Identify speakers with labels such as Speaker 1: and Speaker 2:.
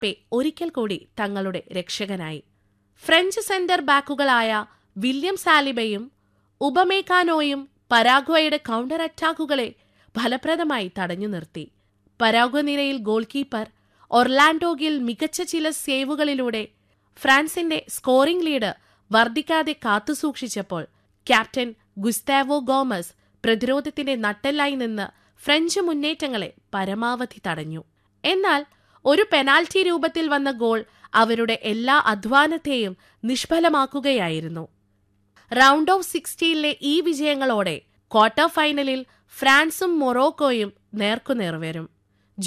Speaker 1: പെ ഒരിക്കൽ കൂടി തങ്ങളുടെ രക്ഷകനായി ഫ്രഞ്ച് സെന്റർ ബാക്കുകളായ വില്യം സാലിബയും ഉപമേക്കാനോയും പരാഗ്വയുടെ കൗണ്ടർ അറ്റാക്കുകളെ ഫലപ്രദമായി തടഞ്ഞു നിർത്തി പരാഗ്വ നിരയിൽ ഗോൾ കീപ്പർ ഒർലാൻഡോ ഗിൽ മികച്ച ചില സേവുകളിലൂടെ ഫ്രാൻസിന്റെ സ്കോറിംഗ് ലീഡ് വർദ്ധിക്കാതെ കാത്തുസൂക്ഷിച്ചപ്പോൾ ക്യാപ്റ്റൻ ഗുസ്താവോ ഗോമസ് പ്രതിരോധത്തിന്റെ നട്ടെല്ലായി നിന്ന് ഫ്രഞ്ച് മുന്നേറ്റങ്ങളെ പരമാവധി തടഞ്ഞു എന്നാൽ ഒരു പെനാൽറ്റി രൂപത്തിൽ വന്ന ഗോൾ അവരുടെ എല്ലാ അധ്വാനത്തെയും നിഷ്ഫലമാക്കുകയായിരുന്നു റൗണ്ട് ഓഫ് സിക്സ്റ്റീനിലെ ഈ വിജയങ്ങളോടെ ക്വാർട്ടർ ഫൈനലിൽ ഫ്രാൻസും മൊറോക്കോയും നേർക്കുനേർ വരും